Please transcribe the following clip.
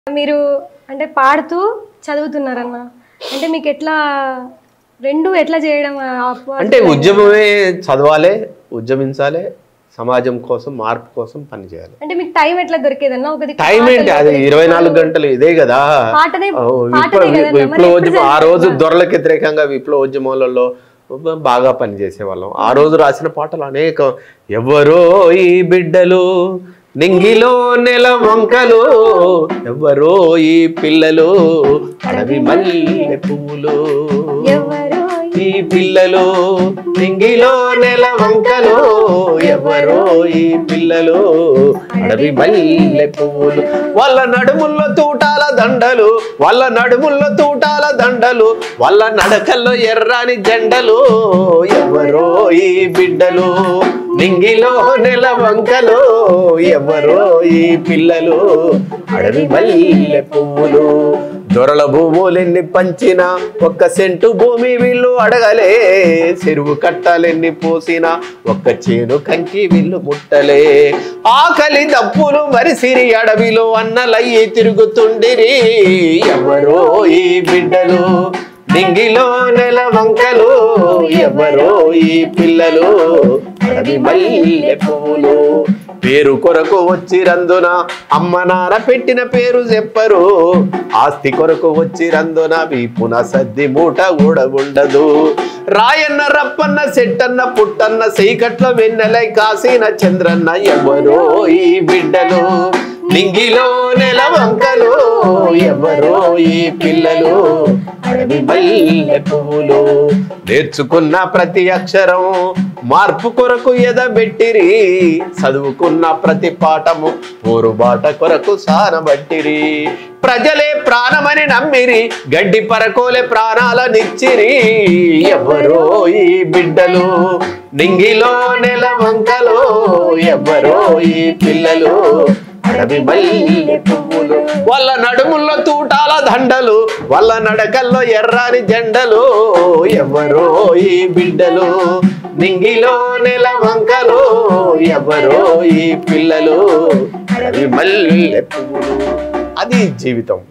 మీరు అంటే పాడుతూ చదువుతున్నారన్న అంటే మీకు ఎట్లా రెండు ఎట్లా చేయడం ఆ- అంటే ఉద్యమమే చదవాలి ఉద్యమించాలి సమాజం కోసం మార్పు కోసం పనిచేయాలి అంటే మీకు టైం ఎట్లా దొరికేదన్న ఒకది టైం ఏంటి అది ఇరవై నాలుగు గంటలు ఇదే కదా పాటనే ఓ, పాటనే విప్లవ కదన్న, మరి విప్లవోద్యమం ఆ రోజు దొరలకు వ్యతిరేకంగా విప్లవోద్యమాలలో బాగా పనిచేసే వాళ్ళం ఆ రోజు రాసిన పాటలు అనేక ఎవరో ఈ బిడ్డలు నింగిలో నెల వంకలు ఎవరో ఈ పిల్లలు అడవి మల్లె పువ్వులు ఎవరో ఈ పిల్లలు నింగిలో నెల వంకలు ఎవరో ఈ పిల్లలు అడవి మల్లె పువ్వులు వాళ్ళ నడుముల్లో తూటాల దండలు వాళ్ళ నడుముల్లో తూటాల దండలు వాళ్ళ నడకల్లో ఎర్రాని జెండలు ఎవరో ఈ బిడ్డలు నింగిలో నెల వంకలు ఎవరో ఈ పిల్లలు అడవి మల్లె పువ్వులు దొరల భూములెన్ని పంచిన ఒక్క సెంటు భూమి వీళ్ళు అడగలే చెరువు కట్టాలెన్ని పోసిన ఒక్క చేను కంకి వీళ్ళు ముట్టలే ఆకలి దప్పులు మరిసిరి అడవిలో అన్నలయ్యి తిరుగుతుండిరి ఎవరో ఈ బిడ్డలు డింగిలో నెల వంకలు ఎవరో ఈ పిల్లలు అడవి మల్లె పువ్వులు పేరు కొరకు వచ్చిరందున అమ్మ నాన్న పెట్టిన పేరు చెప్పరు ఆస్తి కొరకు వచ్చిరందున వీపున సద్ది మూట కూడా ఉండదు రాయన్న రప్పన్న సెట్టన్న పుట్టన్న సీకట్ల వెన్నెలై కాసిన చంద్రన్న ఎవరో ఈ బిడ్డలు నింగిలో నెల వంకలు ఎవరో ఈ పిల్లలు అడవి మల్లె పువ్వులు నేర్చుకున్న ప్రతి అక్షరం మార్పు కొరకు ఎదబెట్టిరి చదువుకున్న ప్రతి పాఠము పోరుబాట కొరకు సానబట్టిరి ప్రజలే ప్రాణమని నమ్మిరి గడ్డి పరకోలే ప్రాణాలనిచ్చిరి ఎవరో ఈ బిడ్డలు నింగిలో నెల వంకలు ఎవరో ఈ పిల్లలు అడవి మల్లె పువ్వులు వాళ్ళ నడుముల్లో తూటాల దండలు వాళ్ళ నడకల్లో ఎర్రాని జెండలు ఎవరో ఈ బిడ్డలు నింగిలో నెల వంకలు ఎవరో ఈ పిల్లలు అడవి మల్లె పువ్వులు అది జీవితం